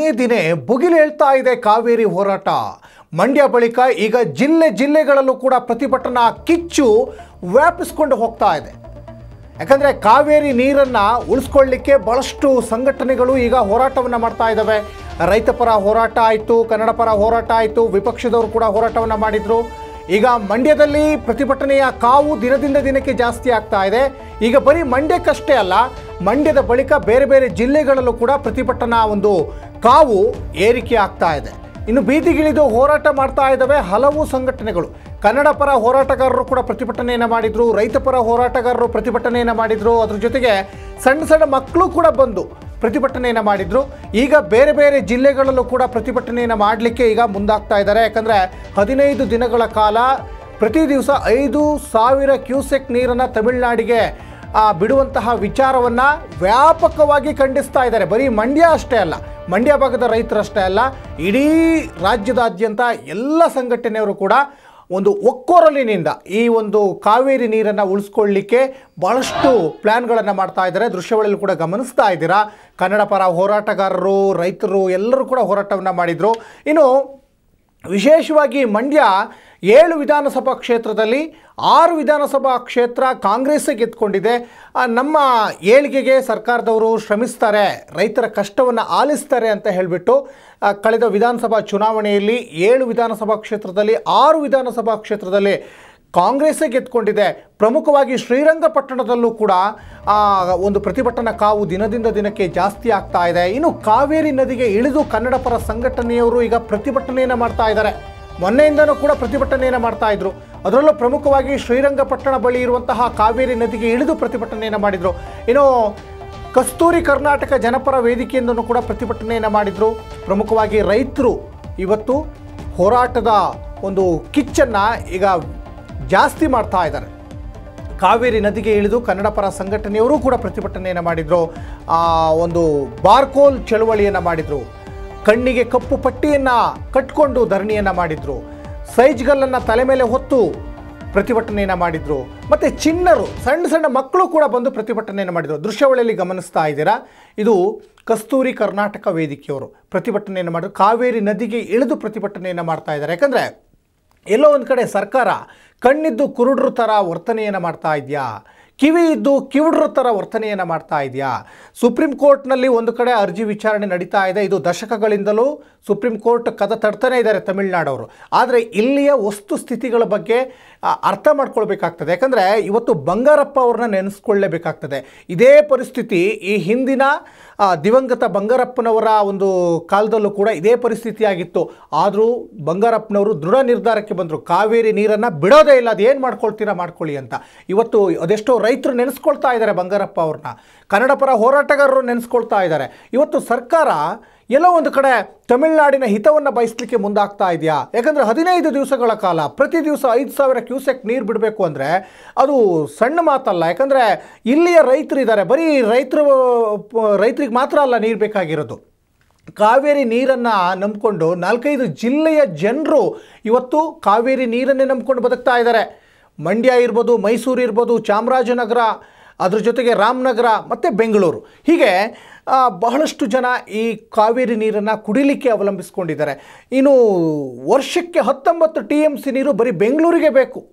ದಿನೇ ದಿನೇ ಭುಗಿಲೇಳ್ತಾ ಇದೆ ಕಾವೇರಿ ಹೋರಾಟ ಮಂಡ್ಯ ಬಳಿಕ ಈಗ ಜಿಲ್ಲೆ ಜಿಲ್ಲೆಗಳಲ್ಲೂ ಕೂಡ ಪ್ರತಿಭಟನಾ ಕಿಚ್ಚು ವ್ಯಾಪಿಸ್ಕೊಂಡು ಹೋಗ್ತಾ ಇದೆ ಯಾಕಂದರೆ ಕಾವೇರಿ ನೀರನ್ನು ಉಳಿಸ್ಕೊಳ್ಳಿಕ್ಕೆ ಭಾಳಷ್ಟು ಸಂಘಟನೆಗಳು ಈಗ ಹೋರಾಟವನ್ನು ಮಾಡ್ತಾ ಇದ್ದಾವೆ ರೈತ ಪರ ಹೋರಾಟ ಆಯಿತು ಕನ್ನಡ ಪರ ಹೋರಾಟ ಆಯಿತು ವಿಪಕ್ಷದವರು ಕೂಡ ಹೋರಾಟವನ್ನು ಮಾಡಿದರು ಈಗ ಮಂಡ್ಯದಲ್ಲಿ ಪ್ರತಿಭಟನೆಯ ಕಾವು ದಿನದಿಂದ ದಿನಕ್ಕೆ ಜಾಸ್ತಿ ಆಗ್ತಾ ಇದೆ ಈಗ ಬರೀ ಮಂಡ್ಯಕ್ಕಷ್ಟೇ ಅಲ್ಲ ಮಂಡ್ಯದ ಬಳಿಕ ಬೇರೆ ಬೇರೆ ಜಿಲ್ಲೆಗಳಲ್ಲೂ ಕೂಡ ಪ್ರತಿಭಟನಾ ಒಂದು ಕಾವು ಏರಿಕೆ ಆಗ್ತಾ ಇದೆ ಇನ್ನು ಬೀದಿಗಿಳಿದು ಹೋರಾಟ ಮಾಡ್ತಾ ಇದ್ದಾವೆ ಹಲವು ಸಂಘಟನೆಗಳು ಕನ್ನಡ ಪರ ಹೋರಾಟಗಾರರು ಕೂಡ ಪ್ರತಿಭಟನೆಯನ್ನು ಮಾಡಿದರು ರೈತ ಪರ ಹೋರಾಟಗಾರರು ಪ್ರತಿಭಟನೆಯನ್ನು ಮಾಡಿದರು ಅದ್ರ ಜೊತೆಗೆ ಸಣ್ಣ ಸಣ್ಣ ಮಕ್ಕಳು ಕೂಡ ಬಂದು ಪ್ರತಿಭಟನೆಯನ್ನು ಮಾಡಿದರು ಈಗ ಬೇರೆ ಬೇರೆ ಜಿಲ್ಲೆಗಳಲ್ಲೂ ಕೂಡ ಪ್ರತಿಭಟನೆಯನ್ನು ಮಾಡಲಿಕ್ಕೆ ಈಗ ಮುಂದಾಗ್ತಾ ಇದ್ದಾರೆ ಯಾಕಂದರೆ ಹದಿನೈದು ದಿನಗಳ ಕಾಲ ಪ್ರತಿ ದಿವಸ ಐದು ಸಾವಿರ ಕ್ಯೂಸೆಕ್ ನೀರನ್ನು ತಮಿಳುನಾಡಿಗೆ ಆ, ಬಿಡುವಂತಹ ವಿಚಾರವನ್ನು ವ್ಯಾಪಕವಾಗಿ ಖಂಡಿಸ್ತಾ ಇದ್ದಾರೆ ಬರೀ ಮಂಡ್ಯ ಅಷ್ಟೇ ಅಲ್ಲ ಮಂಡ್ಯ ಭಾಗದ ರೈತರಷ್ಟೇ ಅಲ್ಲ ಇಡೀ ರಾಜ್ಯದಾದ್ಯಂತ ಎಲ್ಲ ಸಂಘಟನೆಯವರು ಕೂಡ ಒಂದು ಒಕ್ಕೊರಲಿನಿಂದ ಈ ಒಂದು ಕಾವೇರಿ ನೀರನ್ನು ಉಳಿಸ್ಕೊಳ್ಳಿಕ್ಕೆ ಭಾಳಷ್ಟು ಪ್ಲ್ಯಾನ್ಗಳನ್ನು ಮಾಡ್ತಾ ಇದ್ದಾರೆ ದೃಶ್ಯಾವಳಿಯಲ್ಲಿ ಕೂಡ ಗಮನಿಸ್ತಾ ಇದ್ದೀರಾ ಕನ್ನಡ ಪರ ಹೋರಾಟಗಾರರು ರೈತರು ಎಲ್ಲರೂ ಕೂಡ ಹೋರಾಟವನ್ನು ಮಾಡಿದರು ಇನ್ನು ವಿಶೇಷವಾಗಿ ಮಂಡ್ಯ ಏಳು ವಿಧಾನಸಭಾ ಕ್ಷೇತ್ರದಲ್ಲಿ ಆರು ವಿಧಾನಸಭಾ ಕ್ಷೇತ್ರ ಕಾಂಗ್ರೆಸ್ಸೇ ಗೆದ್ಕೊಂಡಿದೆ ಆ, ನಮ್ಮ ಏಳಿಗೆಗೆ ಸರ್ಕಾರದವರು ಶ್ರಮಿಸ್ತಾರೆ ರೈತರ ಕಷ್ಟವನ್ನು ಆಲಿಸ್ತಾರೆ ಅಂತ ಹೇಳಿಬಿಟ್ಟು ಆ, ಕಳೆದ ವಿಧಾನಸಭಾ ಚುನಾವಣೆಯಲ್ಲಿ ಏಳು ವಿಧಾನಸಭಾ ಕ್ಷೇತ್ರದಲ್ಲಿ ಆರು ವಿಧಾನಸಭಾ ಕ್ಷೇತ್ರದಲ್ಲಿ ಕಾಂಗ್ರೆಸ್ಸೇ ಗೆದ್ಕೊಂಡಿದೆ ಪ್ರಮುಖವಾಗಿ ಶ್ರೀರಂಗಪಟ್ಟಣದಲ್ಲೂ ಕೂಡ ಆ, ಒಂದು ಪ್ರತಿಭಟನಾ ಕಾವು ದಿನದಿಂದ ದಿನಕ್ಕೆ ಜಾಸ್ತಿ ಆಗ್ತಾ ಇದೆ ಇನ್ನು ಕಾವೇರಿ ನದಿಗೆ ಇಳಿದು ಕನ್ನಡ ಪರ ಸಂಘಟನೆಯವರು ಈಗ ಪ್ರತಿಭಟನೆಯನ್ನು ಮಾಡ್ತಾ ಇದ್ದಾರೆ ಮೊನ್ನೆಯಿಂದನೂ ಕೂಡ ಪ್ರತಿಭಟನೆಯನ್ನು ಮಾಡ್ತಾ ಇದ್ರು ಅದರಲ್ಲೂ ಪ್ರಮುಖವಾಗಿ ಶ್ರೀರಂಗಪಟ್ಟಣ ಬಳಿ ಇರುವಂತಹ ಕಾವೇರಿ ನದಿಗೆ ಇಳಿದು ಪ್ರತಿಭಟನೆಯನ್ನು ಮಾಡಿದರು ಇನ್ನು ಕಸ್ತೂರಿ ಕರ್ನಾಟಕ ಜನಪರ ವೇದಿಕೆಯಿಂದನೂ ಕೂಡ ಪ್ರತಿಭಟನೆಯನ್ನು ಮಾಡಿದರು ಪ್ರಮುಖವಾಗಿ ರೈತರು ಇವತ್ತು ಹೋರಾಟದ ಒಂದು ಕಿಚ್ಚನ್ನು ಈಗ ಜಾಸ್ತಿ ಮಾಡ್ತಾ ಇದ್ದಾರೆ ಕಾವೇರಿ ನದಿಗೆ ಇಳಿದು ಕನ್ನಡ ಪರ ಸಂಘಟನೆಯವರು ಕೂಡ ಪ್ರತಿಭಟನೆಯನ್ನು ಮಾಡಿದರು ಆ, ಒಂದು ಬಾರ್ಕೋಲ್ ಚಳವಳಿಯನ್ನು ಮಾಡಿದರು ಕಣ್ಣಿಗೆ ಕಪ್ಪು ಪಟ್ಟಿಯನ್ನು ಕಟ್ಕೊಂಡು ಧರಣಿಯನ್ನು ಮಾಡಿದರು ಸೈಜ್ಗಲ್ಲನ್ನು ತಲೆ ಮೇಲೆ ಹೊತ್ತು ಪ್ರತಿಭಟನೆಯನ್ನು ಮಾಡಿದರು ಮತ್ತು ಚಿಣ್ಣರು ಸಣ್ಣ ಸಣ್ಣ ಮಕ್ಕಳು ಕೂಡ ಬಂದು ಪ್ರತಿಭಟನೆಯನ್ನು ಮಾಡಿದರು ದೃಶ್ಯಾವಳಿಯಲ್ಲಿ ಗಮನಿಸ್ತಾ ಇದ್ದೀರಾ ಇದು ಕಸ್ತೂರಿ ಕರ್ನಾಟಕ ವೇದಿಕೆಯವರು ಪ್ರತಿಭಟನೆಯನ್ನು ಮಾಡಿದ್ರು ಕಾವೇರಿ ನದಿಗೆ ಇಳಿದು ಪ್ರತಿಭಟನೆಯನ್ನು ಮಾಡ್ತಾ ಇದ್ದಾರೆ ಯಾಕಂದರೆ ಎಲ್ಲೋ ಒಂದು ಕಡೆ ಸರ್ಕಾರ ಕಣ್ಣಿದ್ದು ಕುರುಡ್ರ ಥರ ವರ್ತನೆಯನ್ನು ಮಾಡ್ತಾ ಇದೆಯಾ ಕಿವಿ ಇದ್ದು ಕಿವುಡ್ರ ಥರ ವರ್ತನೆಯನ್ನು ಮಾಡ್ತಾ ಇದೆಯಾ ಸುಪ್ರೀಂ ಕೋರ್ಟ್ನಲ್ಲಿ ಒಂದು ಕಡೆ ಅರ್ಜಿ ವಿಚಾರಣೆ ನಡೀತಾ ಇದೆ ಇದು ದಶಕಗಳಿಂದಲೂ ಸುಪ್ರೀಂ ಕೋರ್ಟ್ ಕದ ತಡ್ತಾನೆ ಇದ್ದಾರೆ ತಮಿಳುನಾಡವರು ಆದರೆ ಇಲ್ಲಿಯ ವಸ್ತು ಸ್ಥಿತಿಗಳ ಬಗ್ಗೆ ಆ, ಅರ್ಥ ಮಾಡ್ಕೊಳ್ಬೇಕಾಗ್ತದೆ ಯಾಕಂದರೆ ಇವತ್ತು ಬಂಗಾರಪ್ಪ ಅವ್ರನ್ನ ನೆನೆಸ್ಕೊಳ್ಳೇಬೇಕಾಗ್ತದೆ ಇದೇ ಪರಿಸ್ಥಿತಿ ಈ ಹಿಂದಿನ ಆ, ದಿವಂಗತ ಬಂಗಾರಪ್ಪನವರ ಒಂದು ಕಾಲದಲ್ಲೂ ಕೂಡ ಇದೇ ಪರಿಸ್ಥಿತಿ ಆಗಿತ್ತು ಆದರೂ ಬಂಗಾರಪ್ಪನವರು ದೃಢ ನಿರ್ಧಾರಕ್ಕೆ ಬಂದರು ಕಾವೇರಿ ನೀರನ್ನು ಬಿಡೋದೇ ಇಲ್ಲ ಅದು ಏನು ಮಾಡ್ಕೊಳ್ತೀರಾ ಮಾಡ್ಕೊಳ್ಳಿ ಅಂತ ಇವತ್ತು ಅದೆಷ್ಟೋ ರೈತರು ನೆನೆಸ್ಕೊಳ್ತಾ ಇದ್ದಾರೆ ಬಂಗಾರಪ್ಪ ಅವ್ರನ್ನ ಕನ್ನಡ ಪರ ಹೋರಾಟಗಾರರು ನೆನೆಸ್ಕೊಳ್ತಾ ಇದ್ದಾರೆ ಇವತ್ತು ಸರ್ಕಾರ ಎಲ್ಲೋ ಒಂದು ಕಡೆ ತಮಿಳುನಾಡಿನ ಹಿತವನ್ನು ಬಯಸಲಿಕ್ಕೆ ಮುಂದಾಗ್ತಾ ಇದೆಯಾ ಯಾಕಂದರೆ ಹದಿನೈದು ದಿವಸಗಳ ಕಾಲ ಪ್ರತಿ ದಿವಸ ಐದು ಸಾವಿರ ಕ್ಯೂಸೆಕ್ ನೀರು ಬಿಡಬೇಕು ಅಂದರೆ ಅದು ಸಣ್ಣ ಮಾತಲ್ಲ ಯಾಕಂದರೆ ಇಲ್ಲಿಯ ರೈತರಿದ್ದಾರೆ ಬರೀ ರೈತರು ರೈತರಿಗೆ ಮಾತ್ರ ಅಲ್ಲ ನೀರು ಬೇಕಾಗಿರೋದು ಕಾವೇರಿ ನೀರನ್ನು ನಂಬಿಕೊಂಡು ನಾಲ್ಕೈದು ಜಿಲ್ಲೆಯ ಜನರು ಇವತ್ತು ಕಾವೇರಿ ನೀರನ್ನೇ ನಂಬ್ಕೊಂಡು ಬದುಕ್ತಾ ಇದ್ದಾರೆ ಮಂಡ್ಯ ಇರ್ಬೋದು ಮೈಸೂರು ಇರ್ಬೋದು ಚಾಮರಾಜನಗರ ಅದ್ರ ಜೊತೆಗೆ ರಾಮನಗರ ಮತ್ತು ಬೆಂಗಳೂರು ಹೀಗೆ ಆ, ಬಹಳಷ್ಟು ಜನ ಈ ಕಾವೇರಿ ನೀರನ್ನು ಕುಡಿಲಿಕ್ಕೆ ಅವಲಂಬಿಸ್ಕೊಂಡಿದ್ದಾರೆ ಇನ್ನು ವರ್ಷಕ್ಕೆ ಹತ್ತೊಂಬತ್ತು ಟಿ ಎಮ್ ಸಿ ನೀರು ಬರೀ ಬೆಂಗಳೂರಿಗೆ ಬೇಕು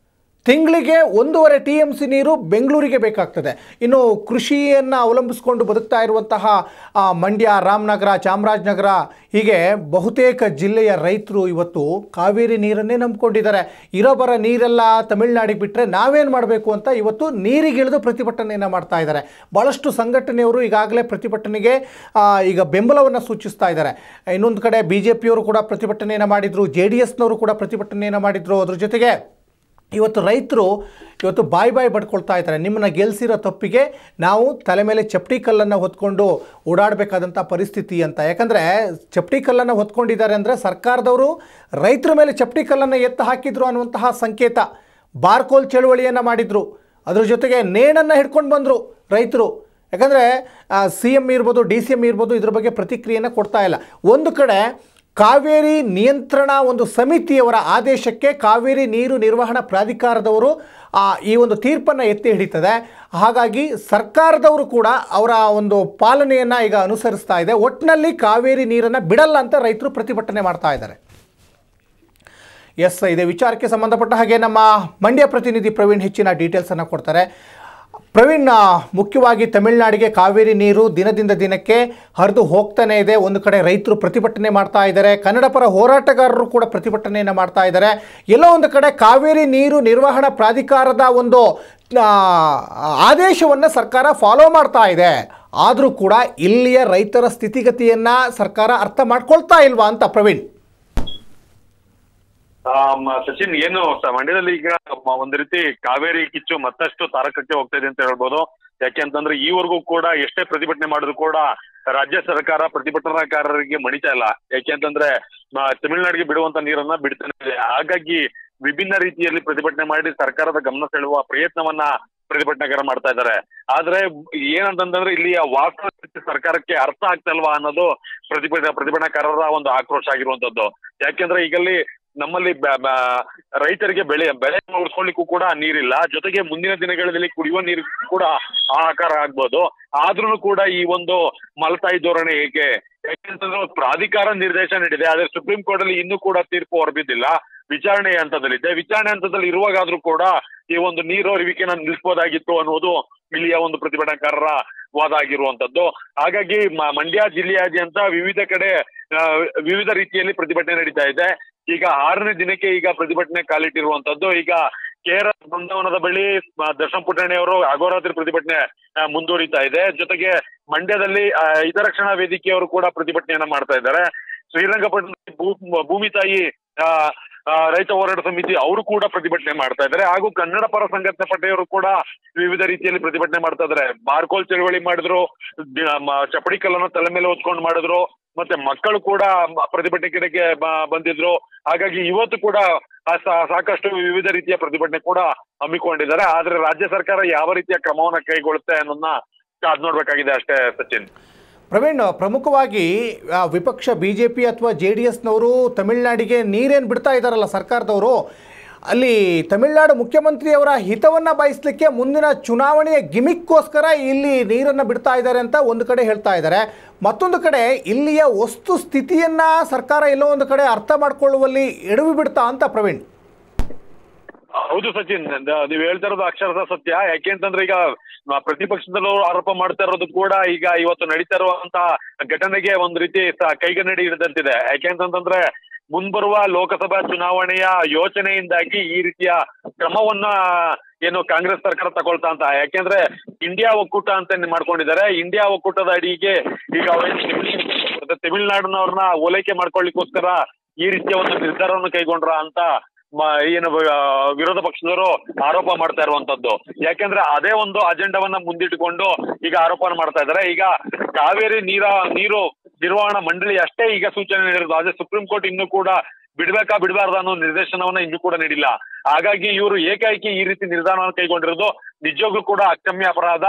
ತಿಂಗಳಿಗೆ ಒಂದೂವರೆ ಟಿ ಎಮ್ ಸಿ ನೀರು ಬೆಂಗಳೂರಿಗೆ ಬೇಕಾಗ್ತದೆ ಇನ್ನು ಕೃಷಿಯನ್ನು ಅವಲಂಬಿಸ್ಕೊಂಡು ಬದುಕ್ತಾ ಇರುವಂತಹ ಆ, ಮಂಡ್ಯ ರಾಮನಗರ ಚಾಮರಾಜನಗರ ಹೀಗೆ ಬಹುತೇಕ ಜಿಲ್ಲೆಯ ರೈತರು ಇವತ್ತು ಕಾವೇರಿ ನೀರನ್ನೇ ನಂಬ್ಕೊಂಡಿದ್ದಾರೆ ಇರೋ ಬರೋ ನೀರೆಲ್ಲ ತಮಿಳ್ನಾಡಿಗೆ ಬಿಟ್ಟರೆ ನಾವೇನು ಮಾಡಬೇಕು ಅಂತ ಇವತ್ತು ನೀರಿಗಿಳಿದು ಪ್ರತಿಭಟನೆಯನ್ನು ಮಾಡ್ತಾ ಇದ್ದಾರೆ ಭಾಳಷ್ಟು ಸಂಘಟನೆಯವರು ಈಗಾಗಲೇ ಪ್ರತಿಭಟನೆಗೆ ಆ, ಈಗ ಬೆಂಬಲವನ್ನು ಸೂಚಿಸ್ತಾ ಇದ್ದಾರೆ ಇನ್ನೊಂದು ಕಡೆ ಬಿ ಜೆ ಪಿಯವರು ಕೂಡ ಪ್ರತಿಭಟನೆಯನ್ನು ಮಾಡಿದರು ಜೆ ಡಿ ಎಸ್ನವರು ಕೂಡ ಪ್ರತಿಭಟನೆಯನ್ನು ಮಾಡಿದರು ಅದ್ರ ಜೊತೆಗೆ ಇವತ್ತು ರೈತರು ಇವತ್ತು ಬಾಯಿ ಬಾಯಿ ಬಡ್ಕೊಳ್ತಾ ಇದ್ದಾರೆ ನಿಮ್ಮನ್ನ ಗೆಲ್ಸಿರೋ ತಪ್ಪಿಗೆ ನಾವು ತಲೆ ಮೇಲೆ ಚಪ್ಪಟಿ ಕಲ್ಲನ್ನು ಹೊತ್ಕೊಂಡು ಓಡಾಡಬೇಕಾದಂಥ ಪರಿಸ್ಥಿತಿ ಅಂತ ಯಾಕಂದರೆ ಚಪ್ಪಟಿ ಕಲ್ಲನ್ನು ಹೊತ್ಕೊಂಡಿದ್ದಾರೆ ಅಂದರೆ ಸರ್ಕಾರದವರು ರೈತರ ಮೇಲೆ ಚಪ್ಪಟಿ ಕಲ್ಲನ್ನು ಎತ್ತು ಹಾಕಿದ್ರು ಅನ್ನುವಂತಹ ಸಂಕೇತ ಬಾರ್ಕೋಲ್ ಚಳುವಳಿಯನ್ನು ಮಾಡಿದರು ಅದ್ರ ಜೊತೆಗೆ ನೇಣನ್ನು ಹಿಡ್ಕೊಂಡು ಬಂದರು ರೈತರು ಯಾಕಂದರೆ ಸಿ ಎಮ್ ಇರ್ಬೋದು ಡಿ ಸಿ ಎಮ್ ಇರ್ಬೋದು ಇದ್ರ ಬಗ್ಗೆ ಪ್ರತಿಕ್ರಿಯೆಯನ್ನು ಕೊಡ್ತಾ ಇಲ್ಲ ಒಂದು ಕಡೆ ಕಾವೇರಿ ನಿಯಂತ್ರಣ ಒಂದು ಸಮಿತಿಯವರ ಆದೇಶಕ್ಕೆ ಕಾವೇರಿ ನೀರು ನಿರ್ವಹಣಾ ಪ್ರಾಧಿಕಾರದವರು ಆ, ಈ ಒಂದು ತೀರ್ಪನ್ನು ಎತ್ತಿ ಹಿಡಿತದೆ ಹಾಗಾಗಿ ಸರ್ಕಾರದವರು ಕೂಡ ಅವರ ಒಂದು ಪಾಲನೆಯನ್ನು ಈಗ ಅನುಸರಿಸ್ತಾ ಇದೆ ಒಟ್ಟಿನಲ್ಲಿ ಕಾವೇರಿ ನೀರನ್ನು ಬಿಡಲ್ಲ ಅಂತ ರೈತರು ಪ್ರತಿಭಟನೆ ಮಾಡ್ತಾ ಇದ್ದಾರೆ ಎಸ್ ಇದೇ ವಿಚಾರಕ್ಕೆ ಸಂಬಂಧಪಟ್ಟ ಹಾಗೆ ನಮ್ಮ ಮಂಡ್ಯ ಪ್ರತಿನಿಧಿ ಪ್ರವೀಣ್ ಹೆಚ್ಚಿನ ಡೀಟೇಲ್ಸನ್ನು ಕೊಡ್ತಾರೆ ಪ್ರವೀಣ್ ಆ, ಮುಖ್ಯವಾಗಿ ತಮಿಳುನಾಡಿಗೆ ಕಾವೇರಿ ನೀರು ದಿನದಿಂದ ದಿನಕ್ಕೆ ಹರಿದು ಹೋಗ್ತಾನೆ ಇದೆ ಒಂದು ಕಡೆ ರೈತರು ಪ್ರತಿಭಟನೆ ಮಾಡ್ತಾ ಇದ್ದಾರೆ ಕನ್ನಡ ಪರ ಹೋರಾಟಗಾರರು ಕೂಡ ಪ್ರತಿಭಟನೆಯನ್ನು ಮಾಡ್ತಾ ಇದ್ದಾರೆ ಎಲ್ಲೋ ಒಂದು ಕಡೆ ಕಾವೇರಿ ನೀರು ನಿರ್ವಹಣಾ ಪ್ರಾಧಿಕಾರದ ಒಂದು ಆ, ಆದೇಶವನ್ನು ಸರ್ಕಾರ ಫಾಲೋ ಮಾಡ್ತಾ ಇದೆ ಆದರೂ ಕೂಡ ಇಲ್ಲಿಯ ರೈತರ ಸ್ಥಿತಿಗತಿಯನ್ನು ಸರ್ಕಾರ ಅರ್ಥ ಮಾಡ್ಕೊಳ್ತಾ ಇಲ್ವಾ ಅಂತ ಪ್ರವೀಣ್ ಆಮ್, ಸಚಿನ್ ಏನು ಸ- ಮಂಡ್ಯದಲ್ಲಿ ಈಗ ಮ- ಒಂದ್ ರೀತಿ ಕಾವೇರಿ ಕಿಚ್ಚು ಮತ್ತಷ್ಟು ತಾರಕಕ್ಕೆ ಹೋಗ್ತಾ ಇದೆ ಅಂತ ಹೇಳ್ಬೋದು ಯಾಕೆ ಅಂತಂದ್ರೆ ಈವರೆಗೂ ಕೂಡ ಎಷ್ಟೇ ಪ್ರತಿಭಟನೆ ಮಾಡಿದ್ರು ಕೂಡ ರಾಜ್ಯ ಸರ್ಕಾರ ಪ್ರತಿಭಟನಾಕಾರರಿಗೆ ಮಣಿತಾ ಇಲ್ಲ ಯಾಕೆ ಅಂತಂದ್ರೆ ಮ- ತಮಿಳ್ನಾಡಿಗೆ ಬಿಡುವಂತ ನೀರನ್ನ ಬಿಡ್ತಾನೆ ಇದೆ ಹಾಗಾಗಿ ವಿಭಿನ್ನ ರೀತಿಯಲ್ಲಿ ಪ್ರತಿಭಟನೆ ಮಾಡಿ ಸರ್ಕಾರದ ಗಮನ ಸೆಳೆಯುವ ಪ್ರಯತ್ನವನ್ನ ಪ್ರತಿಭಟನಾಕಾರ ಮಾಡ್ತಾ ಇದ್ದಾರೆ ಆದ್ರೆ ಏನಂತಂದ್ರೆ ಇಲ್ಲಿಯ ವಾಸ್ತವ ಸ್ಥಿತಿ ಸರ್ಕಾರಕ್ಕೆ ಅರ್ಥ ಆಗ್ತಲ್ವಾ ಅನ್ನೋದು ಪ್ರತಿಭಟನೆ ಪ್ರತಿಭಟನಾಕಾರರ ಒಂದು ಆಕ್ರೋಶ ಆಗಿರುವಂತದ್ದು ಯಾಕೆಂದ್ರೆ ಈಗಲ್ಲಿ ನಮ್ಮಲ್ಲಿ ಬ- ಬ- ರೈತರಿಗೆ ಬೆಳೆ ಬೆಳೆ ಉಳಿಸ್ಕೊಳ್ಳಿಕ್ಕೂ ಕೂಡ ನೀರಿಲ್ಲ ಜೊತೆಗೆ ಮುಂದಿನ ದಿನಗಳಲ್ಲಿ ಕುಡಿಯುವ ನೀರು ಕೂಡ ಹಾಹಾಕಾರ ಆಗ್ಬೋದು ಆದ್ರೂ ಕೂಡ ಈ ಒಂದು ಮಲತಾಯಿ ಧೋರಣೆ ಏಕೆ ಯಾಕೆಂತಂದ್ರೆ ಒಂದು ಪ್ರಾಧಿಕಾರ ನಿರ್ದೇಶನ ನೀಡಿದೆ ಆದ್ರೆ ಸುಪ್ರೀಂ ಕೋರ್ಟ್ ಅಲ್ಲಿ ಇನ್ನೂ ಕೂಡ ತೀರ್ಪು ಹೊರಬಿದ್ದಿಲ್ಲ ವಿಚಾರಣೆ ಹಂತದಲ್ಲಿದೆ ವಿಚಾರಣೆ ಹಂತದಲ್ಲಿ ಇರುವಾಗಾದ್ರೂ ಕೂಡ ಈ ಒಂದು ನೀರು ಹರಿವಿಕೆನ ನಿಲ್ಲಿಸಬಹುದಾಗಿತ್ತು ಅನ್ನೋದು ಇಲ್ಲಿಯ ಒಂದು ಪ್ರತಿಭಟನಾಕಾರರ ವಾದ ಆಗಿರುವಂತದ್ದು ಹಾಗಾಗಿ ಮ- ಮಂಡ್ಯ ಜಿಲ್ಲೆಯಾದ್ಯಂತ ವಿವಿಧ ಕಡೆ ಆ, ವಿವಿಧ ರೀತಿಯಲ್ಲಿ ಪ್ರತಿಭಟನೆ ನಡೀತಾ ಇದೆ ಈಗ ಆರನೇ ದಿನಕ್ಕೆ ಈಗ ಪ್ರತಿಭಟನೆ ಕಾಲಿಟ್ಟಿರುವಂತದ್ದು ಈಗ ಕೆ ಆರ್ ಎಸ್ ಬೃಂದಾವನದ ಬಳಿ ಮ- ದರ್ಶನ್ ಪುಟ್ಟಣ್ಣಿ ಅವರು ಅಗೋರಾತ್ರಿ ಪ್ರತಿಭಟನೆ ಆ, ಮುಂದುವರಿತಾ ಇದೆ ಜೊತೆಗೆ ಮಂಡ್ಯದಲ್ಲಿ ಆ, ಹಿತರಕ್ಷಣಾ ವೇದಿಕೆಯವರು ಕೂಡ ಪ್ರತಿಭಟನೆಯನ್ನ ಮಾಡ್ತಾ ಇದ್ದಾರೆ ಶ್ರೀರಂಗಪಟ್ಟಣದಲ್ಲಿ ಭೂ- ಭೂಮಿ ತಾಯಿ ಆ, ಆ, ರೈತ ಹೋರಾಟ ಸಮಿತಿ ಅವರು ಕೂಡ ಪ್ರತಿಭಟನೆ ಮಾಡ್ತಾ ಇದ್ದಾರೆ ಹಾಗೂ ಕನ್ನಡ ಪರ ಸಂಘಟನೆ ಪಟ್ಟೆಯವರು ಕೂಡ ವಿವಿಧ ರೀತಿಯಲ್ಲಿ ಪ್ರತಿಭಟನೆ ಮಾಡ್ತಾ ಇದ್ದಾರೆ ಬಾರ್ಕೋಲ್ ಚಳವಳಿ ಮಾಡಿದ್ರು ದಿ- ಮ- ಚಪ್ಪಡಿ ಕಲ್ಲನ್ನು ತಲೆ ಮೇಲೆ ಹೊತ್ಕೊಂಡು ಮಾಡಿದ್ರು ಮತ್ತೆ ಮಕ್ಕಳು ಕೂಡ ಮ- ಪ್ರತಿಭಟನೆ ಕಡೆಗೆ ಬ- ಬಂದಿದ್ರು ಹಾಗಾಗಿ ಇವತ್ತು ಕೂಡ ಆ ಸಾ- ಸಾಕಷ್ಟು ವಿವಿಧ ರೀತಿಯ ಪ್ರತಿಭಟನೆ ಕೂಡ ಹಮ್ಮಿಕೊಂಡಿದ್ದಾರೆ ಆದ್ರೆ ರಾಜ್ಯ ಸರ್ಕಾರ ಯಾವ ರೀತಿಯ ಕ್ರಮವನ್ನ ಕೈಗೊಳ್ಳುತ್ತೆ ಅನ್ನೋದನ್ನ ಕಾದ್ ನೋಡ್ಬೇಕಾಗಿದೆ ಅಷ್ಟೇ ಸಚಿನ್ ಪ್ರವೀಣ್ ಪ್ರಮುಖವಾಗಿ ಆ, ವಿಪಕ್ಷ ಬಿ ಜೆ ಪಿ ಅಥವಾ ಜೆ ಡಿ ಎಸ್ನವರು ತಮಿಳುನಾಡಿಗೆ ನೀರೇನು ಬಿಡ್ತಾ ಇದ್ದಾರಲ್ಲ ಸರ್ಕಾರದವರು ಅಲ್ಲಿ ತಮಿಳುನಾಡು ಮುಖ್ಯಮಂತ್ರಿಯವರ ಹಿತವನ್ನು ಬಯಸಲಿಕ್ಕೆ ಮುಂದಿನ ಚುನಾವಣೆಯ ಗಿಮಿಕ್ಕೋಸ್ಕರ ಇಲ್ಲಿ ನೀರನ್ನು ಬಿಡ್ತಾ ಇದ್ದಾರೆ ಅಂತ ಒಂದು ಕಡೆ ಹೇಳ್ತಾ ಇದ್ದಾರೆ ಮತ್ತೊಂದು ಕಡೆ ಇಲ್ಲಿಯ ವಸ್ತು ಸ್ಥಿತಿಯನ್ನು ಸರ್ಕಾರ ಎಲ್ಲೋ ಒಂದು ಕಡೆ ಅರ್ಥ ಮಾಡ್ಕೊಳ್ಳುವಲ್ಲಿ ಎಡವಿ ಬಿಡ್ತಾ ಅಂತ ಪ್ರವೀಣ್ ಹೌದು ಸಚಿನ್ ದ- ನೀವ್ ಹೇಳ್ತಾ ಇರೋದು ಅಕ್ಷರಶಃ ಸತ್ಯ ಯಾಕೆ ಅಂತಂದ್ರೆ ಈಗ ಮ- ಪ್ರತಿಪಕ್ಷದಲ್ಲೂ ಆರೋಪ ಮಾಡ್ತಾ ಇರೋದು ಕೂಡ ಈಗ ಇವತ್ತು ನಡೀತಾ ಇರುವಂತ ಘಟನೆಗೆ ಒಂದ್ ರೀತಿ ಸ- ಕೈಗನ್ನಡಿ ಹಿಡಿದಂತಿದೆ ಯಾಕೆ ಅಂತಂದ್ರೆ ಮುಂಬರುವ ಲೋಕಸಭಾ ಚುನಾವಣೆಯ ಯೋಚನೆಯಿಂದಾಗಿ ಈ ರೀತಿಯ ಕ್ರಮವನ್ನ ಏನು ಕಾಂಗ್ರೆಸ್ ಸರ್ಕಾರ ತಗೊಳ್ತಾ ಅಂತ ಯಾಕೆಂದ್ರೆ ಇಂಡಿಯಾ ಒಕ್ಕೂಟ ಅಂತ ಮಾಡ್ಕೊಂಡಿದ್ದಾರೆ ಇಂಡಿಯಾ ಒಕ್ಕೂಟದ ಅಡಿಗೆ ಈಗ ಅವ್ರೇನು ತಮಿಳ್ನಾಡಿನವ್ರನ್ನ ಓಲೈಕೆ ಮಾಡ್ಕೊಳ್ಳಿಕ್ಕೋಸ್ಕರ ಈ ರೀತಿಯ ಒಂದು ನಿರ್ಧಾರವನ್ನು ಕೈಗೊಂಡ್ರ ಅಂತ ಮ- ಏನು ಆ, ವಿರೋಧ ಪಕ್ಷದವರು ಆರೋಪ ಮಾಡ್ತಾ ಇರುವಂತದ್ದು ಯಾಕೆಂದ್ರೆ ಅದೇ ಒಂದು ಅಜೆಂಡವನ್ನ ಮುಂದಿಟ್ಟುಕೊಂಡು ಈಗ ಆರೋಪ ಮಾಡ್ತಾ ಇದ್ದಾರೆ ಈಗ ಕಾವೇರಿ ನೀರ ನೀರು ನಿರ್ವಹಣಾ ಮಂಡಳಿ ಅಷ್ಟೇ ಈಗ ಸೂಚನೆ ನೀಡಿರೋದು ಆದ್ರೆ ಸುಪ್ರೀಂ ಕೋರ್ಟ್ ಇನ್ನೂ ಕೂಡ ಬಿಡ್ಬೇಕಾ ಬಿಡಬಾರ್ದು ಅನ್ನೋ ನಿರ್ದೇಶನವನ್ನ ಇನ್ನೂ ಕೂಡ ನೀಡಿಲ್ಲ ಹಾಗಾಗಿ ಇವರು ಏಕಾಏಕಿ ಈ ರೀತಿ ನಿರ್ಧಾರವನ್ನು ಕೈಗೊಂಡಿರೋದು ನಿಜವಾಗ್ಲೂ ಕೂಡ ಅಕ್ಷಮ್ಯ ಅಪರಾಧ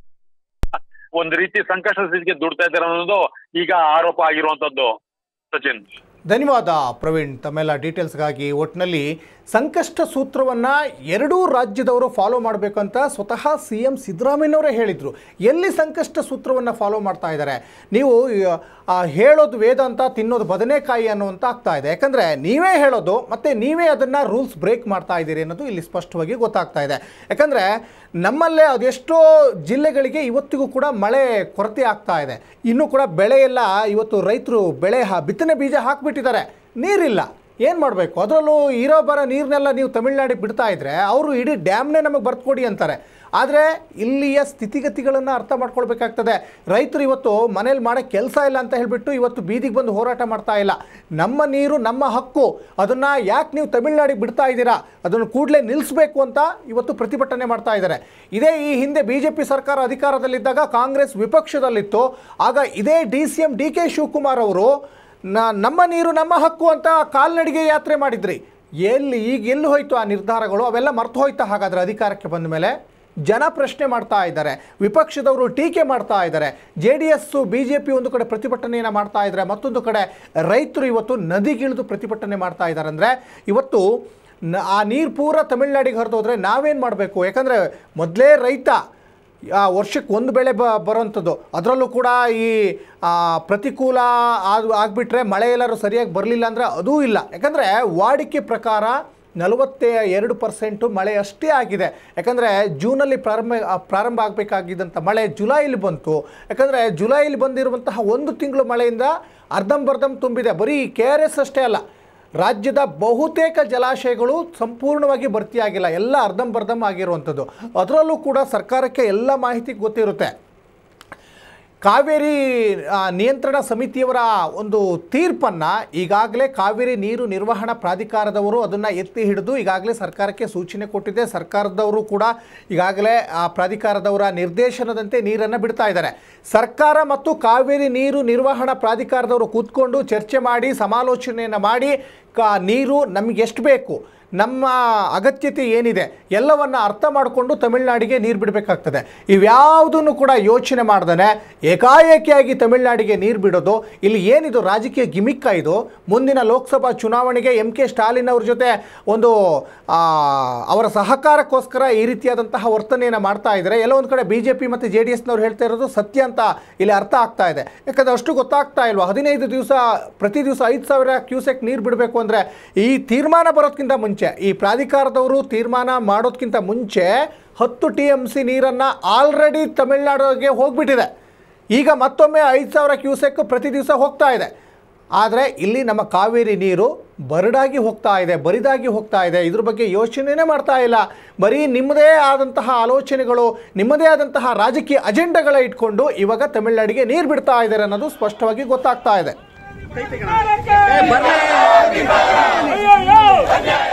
ಒಂದ್ ರೀತಿ ಸಂಕಷ್ಟ ಸ್ಥಿತಿಗೆ ದುಡ್ತಾ ಇದ್ದಾರೆ ಅನ್ನೋದು ಈಗ ಆರೋಪ ಆಗಿರುವಂತದ್ದು ಸಚಿನ್ ಧನ್ಯವಾದ ಪ್ರವೀಣ್ ತಮ್ಮೆಲ್ಲ ಡೀಟೇಲ್ಸ್ಗಾಗಿ ಒಟ್ಟಿನಲ್ಲಿ ಸಂಕಷ್ಟ ಸೂತ್ರವನ್ನು ಎರಡೂ ರಾಜ್ಯದವರು ಫಾಲೋ ಮಾಡಬೇಕಂತ ಸ್ವತಃ ಸಿ ಎಂ ಸಿದ್ದರಾಮಯ್ಯನವರೇ ಹೇಳಿದರು ಎಲ್ಲಿ ಸಂಕಷ್ಟ ಸೂತ್ರವನ್ನು ಫಾಲೋ ಮಾಡ್ತಾ ಇದ್ದಾರೆ ನೀವು ಆ, ಹೇಳೋದು ವೇದಾಂತ ತಿನ್ನೋದು ಬದನೆಕಾಯಿ ಅನ್ನುವಂತ ಆಗ್ತಾ ಇದೆ ಯಾಕಂದರೆ ನೀವೇ ಹೇಳೋದು ಮತ್ತು ನೀವೇ ಅದನ್ನು ರೂಲ್ಸ್ ಬ್ರೇಕ್ ಮಾಡ್ತಾ ಇದ್ದೀರಿ ಅನ್ನೋದು ಇಲ್ಲಿ ಸ್ಪಷ್ಟವಾಗಿ ಗೊತ್ತಾಗ್ತಾ ಇದೆ ಯಾಕಂದರೆ ನಮ್ಮಲ್ಲೇ ಅದೆಷ್ಟೋ ಜಿಲ್ಲೆಗಳಿಗೆ ಇವತ್ತಿಗೂ ಕೂಡ ಮಳೆ ಕೊರತೆ ಆಗ್ತಾ ಇದೆ ಇನ್ನೂ ಕೂಡ ಬೆಳೆ ಎಲ್ಲ ಇವತ್ತು ರೈತರು ಬೆಳೆ ಹಾ ಬಿತ್ತನೆ ಬೀಜ ಹಾಕಿಬಿಟ್ಟಿದ್ದಾರೆ ನೀರಿಲ್ಲ ಏನು ಮಾಡಬೇಕು ಅದರಲ್ಲೂ ಇರೋ ಬರೋ ನೀರನ್ನೆಲ್ಲ ನೀವು ತಮಿಳ್ನಾಡಿಗೆ ಬಿಡ್ತಾ ಇದ್ರೆ ಅವರು ಇಡೀ ಡ್ಯಾಮ್ನೇ ನಮಗೆ ಬರ್ಕೊಡಿ ಅಂತಾರೆ ಆದರೆ ಇಲ್ಲಿಯ ಸ್ಥಿತಿಗತಿಗಳನ್ನು ಅರ್ಥ ಮಾಡ್ಕೊಳ್ಬೇಕಾಗ್ತದೆ ರೈತರು ಇವತ್ತು ಮನೇಲಿ ಮಾಡೋ ಕೆಲಸ ಇಲ್ಲ ಅಂತ ಹೇಳಿಬಿಟ್ಟು ಇವತ್ತು ಬೀದಿಗೆ ಬಂದು ಹೋರಾಟ ಮಾಡ್ತಾ ಇಲ್ಲ ನಮ್ಮ ನೀರು ನಮ್ಮ ಹಕ್ಕು ಅದನ್ನು ಯಾಕೆ ನೀವು ತಮಿಳ್ನಾಡಿಗೆ ಬಿಡ್ತಾ ಇದ್ದೀರಾ ಅದನ್ನು ಕೂಡಲೇ ನಿಲ್ಲಿಸಬೇಕು ಅಂತ ಇವತ್ತು ಪ್ರತಿಭಟನೆ ಮಾಡ್ತಾ ಇದ್ದಾರೆ ಇದೇ ಈ ಹಿಂದೆ ಬಿ ಜೆ ಪಿ ಸರ್ಕಾರ ಅಧಿಕಾರದಲ್ಲಿದ್ದಾಗ ಕಾಂಗ್ರೆಸ್ ವಿಪಕ್ಷದಲ್ಲಿತ್ತು ಆಗ ಇದೇ D C M D K Shivakumar ಅವರು ನ- ನಮ್ಮ ನೀರು ನಮ್ಮ ಹಕ್ಕು ಅಂತ ಕಾಲ್ನಡಿಗೆ ಯಾತ್ರೆ ಮಾಡಿದ್ರಿ ಎಲ್ಲಿ ಈಗ ಎಲ್ಲಿ ಹೋಯ್ತು ಆ ನಿರ್ಧಾರಗಳು ಅವೆಲ್ಲ ಮರ್ತು ಹೋಯ್ತಾ ಹಾಗಾದ್ರೆ ಅಧಿಕಾರಕ್ಕೆ ಬಂದ ಮೇಲೆ ಜನ ಪ್ರಶ್ನೆ ಮಾಡ್ತಾ ಇದ್ದಾರೆ ವಿಪಕ್ಷದವರು ಟೀಕೆ ಮಾಡ್ತಾ ಇದ್ದಾರೆ J D S B J P ಒಂದು ಕಡೆ ಪ್ರತಿಭಟನೆಯನ್ನು ಮಾಡ್ತಾ ಇದ್ದಾರೆ ಮತ್ತೊಂದು ಕಡೆ ರೈತರು ಇವತ್ತು ನದಿಗಿಳಿದು ಪ್ರತಿಭಟನೆ ಮಾಡ್ತಾ ಇದ್ದಾರೆ ಅಂದರೆ ಇವತ್ತು ನ- ಆ ನೀರು ಪೂರ ತಮಿಳ್ನಾಡಿಗೆ ಹರಿದೋದ್ರೆ ನಾವೇನು ಮಾಡಬೇಕು ಯಾಕಂದರೆ ಮೊದಲೇ ರೈತ ಆ, ವರ್ಷಕ್ಕೆ ಒಂದು ಬೆಳೆ ಬ ಬರೋವಂಥದ್ದು ಅದರಲ್ಲೂ ಕೂಡ ಈ ಆ, ಪ್ರತಿಕೂಲ ಆಗ್ ಆಗಿಬಿಟ್ರೆ ಮಳೆ ಎಲ್ಲರೂ ಸರಿಯಾಗಿ ಬರಲಿಲ್ಲ ಅಂದರೆ ಅದೂ ಇಲ್ಲ ಯಾಕಂದರೆ ವಾಡಿಕೆ ಪ್ರಕಾರ ನಲವತ್ತ ಎರಡು ಪರ್ಸೆಂಟು ಮಳೆ ಅಷ್ಟೇ ಆಗಿದೆ ಯಾಕಂದರೆ ಜೂನಲ್ಲಿ ಪ್ರಾರಂಭ ಆ, ಪ್ರಾರಂಭ ಆಗಬೇಕಾಗಿದ್ದಂಥ ಮಳೆ ಜುಲೈಲಿ ಬಂತು ಯಾಕಂದರೆ ಜುಲೈಲಿ ಬಂದಿರುವಂತಹ ಒಂದು ತಿಂಗಳು ಮಳೆಯಿಂದ ಅರ್ಧಂಬರ್ಧಂ ತುಂಬಿದೆ ಬರೀ ಕೆ ಆರ್ ಎಸ್ ಅಷ್ಟೇ ಅಲ್ಲ ರಾಜ್ಯದ ಬಹುತೇಕ ಜಲಾಶಯಗಳು ಸಂಪೂರ್ಣವಾಗಿ ಭರ್ತಿಯಾಗಿಲ್ಲ ಎಲ್ಲ ಅರ್ಧಂಬರ್ಧಂ ಆಗಿರುವಂಥದ್ದು ಅದರಲ್ಲೂ ಕೂಡ ಸರ್ಕಾರಕ್ಕೆ ಎಲ್ಲ ಮಾಹಿತಿ ಗೊತ್ತಿರುತ್ತೆ ಕಾವೇರಿ ಆ, ನಿಯಂತ್ರಣ ಸಮಿತಿಯವರ ಒಂದು ತೀರ್ಪನ್ನು ಈಗಾಗಲೇ ಕಾವೇರಿ ನೀರು ನಿರ್ವಹಣಾ ಪ್ರಾಧಿಕಾರದವರು ಅದನ್ನು ಎತ್ತಿ ಹಿಡಿದು ಈಗಾಗಲೇ ಸರ್ಕಾರಕ್ಕೆ ಸೂಚನೆ ಕೊಟ್ಟಿದೆ ಸರ್ಕಾರದವರು ಕೂಡ ಈಗಾಗಲೇ ಆ ಪ್ರಾಧಿಕಾರದವರ ನಿರ್ದೇಶನದಂತೆ ನೀರನ್ನು ಬಿಡ್ತಾ ಇದ್ದಾರೆ ಸರ್ಕಾರ ಮತ್ತು ಕಾವೇರಿ ನೀರು ನಿರ್ವಹಣಾ ಪ್ರಾಧಿಕಾರದವರು ಕೂತ್ಕೊಂಡು ಚರ್ಚೆ ಮಾಡಿ ಸಮಾಲೋಚನೆಯನ್ನು ಮಾಡಿ ಕಾ ನೀರು ನಮಗೆ ಎಷ್ಟು ಬೇಕು ನಮ್ಮ ಅಗತ್ಯತೆ ಏನಿದೆ ಎಲ್ಲವನ್ನು ಅರ್ಥ ಮಾಡಿಕೊಂಡು ತಮಿಳುನಾಡಿಗೆ ನೀರು ಬಿಡಬೇಕಾಗ್ತದೆ ಇವ್ಯಾವುದನ್ನು ಕೂಡ ಯೋಚನೆ ಮಾಡ್ದೇ ಏಕಾಏಕಿಯಾಗಿ ತಮಿಳುನಾಡಿಗೆ ನೀರು ಬಿಡೋದು ಇಲ್ಲಿ ಏನಿದು ರಾಜಕೀಯ ಗಿಮಿಕ್ಕ ಇದು ಮುಂದಿನ ಲೋಕಸಭಾ ಚುನಾವಣೆಗೆ ಎಂ ಕೆ ಸ್ಟಾಲಿನ್ ಅವ್ರ ಜೊತೆ ಒಂದು ಆ, ಅವರ ಸಹಕಾರಕ್ಕೋಸ್ಕರ ಈ ರೀತಿಯಾದಂತಹ ವರ್ತನೆಯನ್ನು ಮಾಡ್ತಾ ಇದ್ದಾರೆ ಎಲ್ಲೋ ಒಂದು ಕಡೆ ಬಿ ಜೆ ಪಿ ಮತ್ತು ಜೆ ಡಿ ಎಸ್ನವ್ರು ಹೇಳ್ತಾ ಇರೋದು ಸತ್ಯ ಅಂತ ಇಲ್ಲಿ ಅರ್ಥ ಆಗ್ತಾ ಇದೆ ಯಾಕಂದರೆ ಅಷ್ಟು ಗೊತ್ತಾಗ್ತಾ ಇಲ್ವಾ ಹದಿನೈದು ದಿವಸ ಪ್ರತಿ ದಿವಸ ಐದು ಸಾವಿರ ಕ್ಯೂಸೆಕ್ ನೀರು ಬಿಡಬೇಕು ಅಂದರೆ ಈ ತೀರ್ಮಾನ ಬರೋದಕ್ಕಿಂತ ಮುಂಚೆ ಈ ಪ್ರಾಧಿಕಾರದವರು ತೀರ್ಮಾನ ಮಾಡೋದಕ್ಕಿಂತ ಮುಂಚೆ ಹತ್ತು ಟಿ ಎಮ್ ಸಿ ನೀರನ್ನು ಆಲ್ರೆಡಿ ತಮಿಳ್ನಾಡಿಗೆ ಹೋಗ್ಬಿಟ್ಟಿದೆ ಈಗ ಮತ್ತೊಮ್ಮೆ ಐದು ಸಾವಿರ ಕ್ಯೂಸೆಕ್ ಪ್ರತಿ ದಿವಸ ಹೋಗ್ತಾ ಇದೆ ಆದರೆ ಇಲ್ಲಿ ನಮ್ಮ ಕಾವೇರಿ ನೀರು ಬರಡಾಗಿ ಹೋಗ್ತಾ ಇದೆ ಬರಿದಾಗಿ ಹೋಗ್ತಾ ಇದೆ ಇದ್ರ ಬಗ್ಗೆ ಯೋಚನೆನೇ ಮಾಡ್ತಾ ಇಲ್ಲ ಬರೀ ನಿಮ್ಮದೇ ಆದಂತಹ ಆಲೋಚನೆಗಳು ನಿಮ್ಮದೇ ಆದಂತಹ ರಾಜಕೀಯ ಅಜೆಂಡಗಳ ಇಟ್ಕೊಂಡು ಇವಾಗ ತಮಿಳ್ನಾಡಿಗೆ ನೀರು ಬಿಡ್ತಾ ಇದ್ದಾರೆ ಅನ್ನೋದು ಸ್ಪಷ್ಟವಾಗಿ ಗೊತ್ತಾಗ್ತಾ ಇದೆ ಅಯ್ಯಯ್ಯೋ